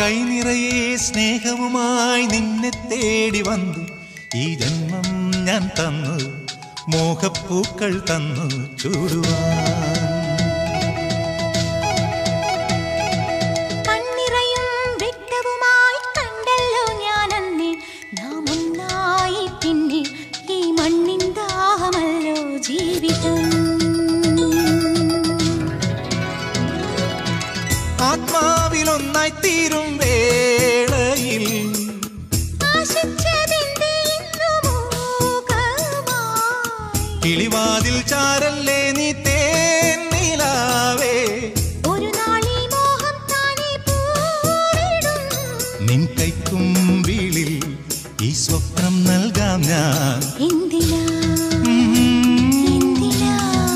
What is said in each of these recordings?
കൈനിറയെ സ്നേഹവുമായി നിന്നെ തേടി വന്നു ഈ ജന്മം ഞാൻ തന്നു മോഹപ്പൂക്കൾ തന്നു ചൂടുവാൻ കണ്ണിറയും വെട്ടവുമായി കണ്ടല്ലോ ഞാനന്നേ നാം ഒന്നായി പിന്നെ ഈ മണ്ണിൻ ദാഹമല്ലോ ജീവിതം ആത്മാവിലൊന്നായി തീരും വേളയിൽ ആശിച്ചതിന്റെ ഇന്നു മൂകമായി. കിളിവാതിൽ ചാരല്ലേ നീ തേന്നിലാവേ ഒരു നാളീ മോഹം താനേ പൂവിടും. നിൻ കൈക്കുമ്പിളിൽ ഈ സ്വപ്നം നൽകാം ഞാൻ എന്തിനാ എന്തിനാ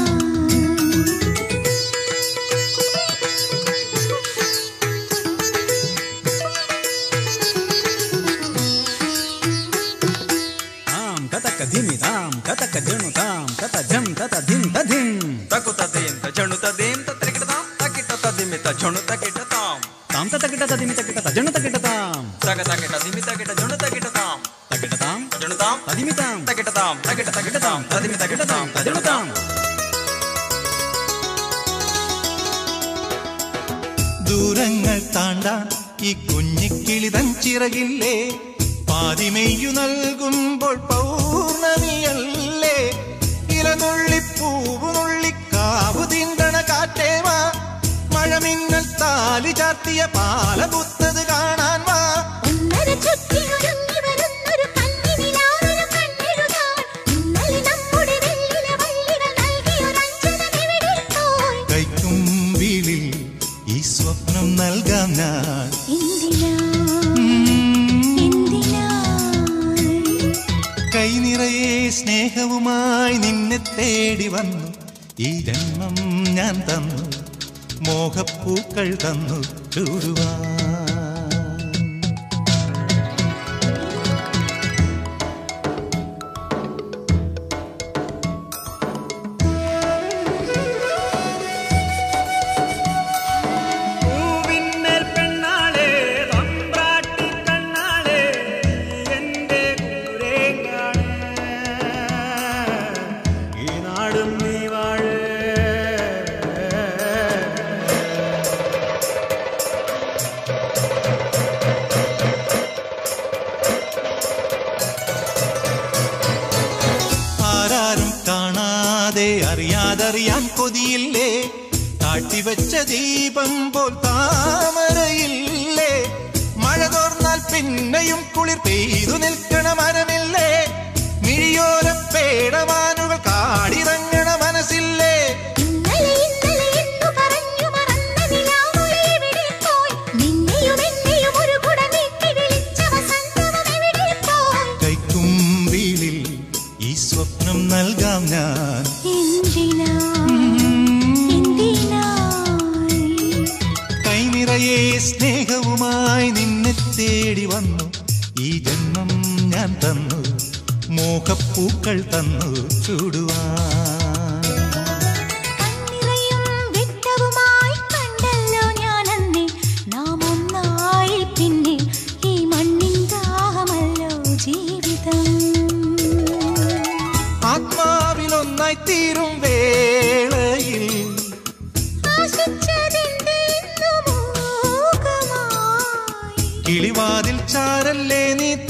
ताम ततक धिमि ताम ततक जणु ताम तत झम तत धिम तधिम తకుత దేం తజణుత దేం తత్రికిటతాం తకిట తదిమిత ఝణుత కిటతాం ताम ततकिट तदिमि तकिट तजणु तकिट ताम తగ తకిట దిమి తకిట ఝణు తకిటతాం तकिट ताम తజణుతాం तदिमि ताम తకిటతాం తకిట తకిటతాం తదిమి తకిటతాం तजणु ताम ദൂരങ്ങൾ താണ്ടാൻ ഈ കുഞ്ഞിക്കിളിതൻ ചിറകില്ലേ പാതിമെയ്യു നൽകുമ്പോൾ പൗർണമിയല്ലേ ഇലനുള്ളിപ്പൂവ് നുള്ളിക്കാവു തീണ്ടണ കാറ്റേവാ മഴമിന്നൽ താലി ചാർത്തിയ പാല പുത്തത് കാണാൻ വാ ഒന്നര ചുറ്റി ഒരുങ്ങി വരുന്നൊരു കന്നിനിലാവിനു കണ്ണെഴുതാൻ ഇന്നലെ നമ്മുടെ വെള്ളില വള്ളികൾ നൽകിയൊരഞ്ജനമെവിടെ പോയി കൈക്കുമ്പിളിൽ ഈ സ്വപ്നം നൽകാം ഞാൻ എന്തിനാ എന്തിനാ കൈനിറയെ സ്നേഹവുമായി നിന്നെ തേടി വന്നു ഈ ജന്മം ഞാൻ തന്നു മോഹപ്പൂക്കൾ തന്നു ചൂടുവാൻ പൂവിന്നൽ പെണ്ണാളെ തമ്പ്രാട്ടി കണ്ണാളെ എന്റെ കൂരേങ്ങാണ് ഈ നാടും നീ വാഴ ആരാരും കാണാതെ അറിയാതറിയാൻ കൊതിയില്ലേ കാട്ടിവെച്ച ദീപം പോൽ താമരയില്ലേ മഴ തോർന്നാൽ പിന്നെയും കുളിർ പെയ്തു നിൽക്കണ മരമില്ലേ മിഴിയോര പേടമാനുകൾ കാടിറങ്ങണ മനസ്സില്ലേ ഇന്നലെ ഇന്നലെ എന്നു പറഞ്ഞു മറന്ന നിലാവുകൾ എവിടെ പോയി നിന്നെയും എന്നെയും ഒരു കുട നീട്ടി വിളിച്ച വസന്തവും എവിടെ പോയി കൈക്കുമ്പിളിൽ ഈ സ്വപ്നം നൽകാം ഞാൻ എന്തിനാ എന്തിനാ കൈനിറയെ സ്നേഹവുമായി നിന്നെ തേടി വന്നു ഈ ജന്മം ഞാൻ തന്നു മോഹപ്പൂക്കൾ തന്നു ചൂടുവാൻ കണ്ണിറയും വെട്ടവുമായി കണ്ടല്ലോ ഞാനന്നേ നാം ഒന്നായി പിന്നെ ഈ മണ്ണിൻ ദാഹമല്ലോ ജീവിതം ആത്മാവിലൊന്നായി തീരും വേളയിൽ ആശിച്ചതിന്റെ ഇന്നു മൂകമായി. കിളിവാതിൽ ചാരല്ലേ നീ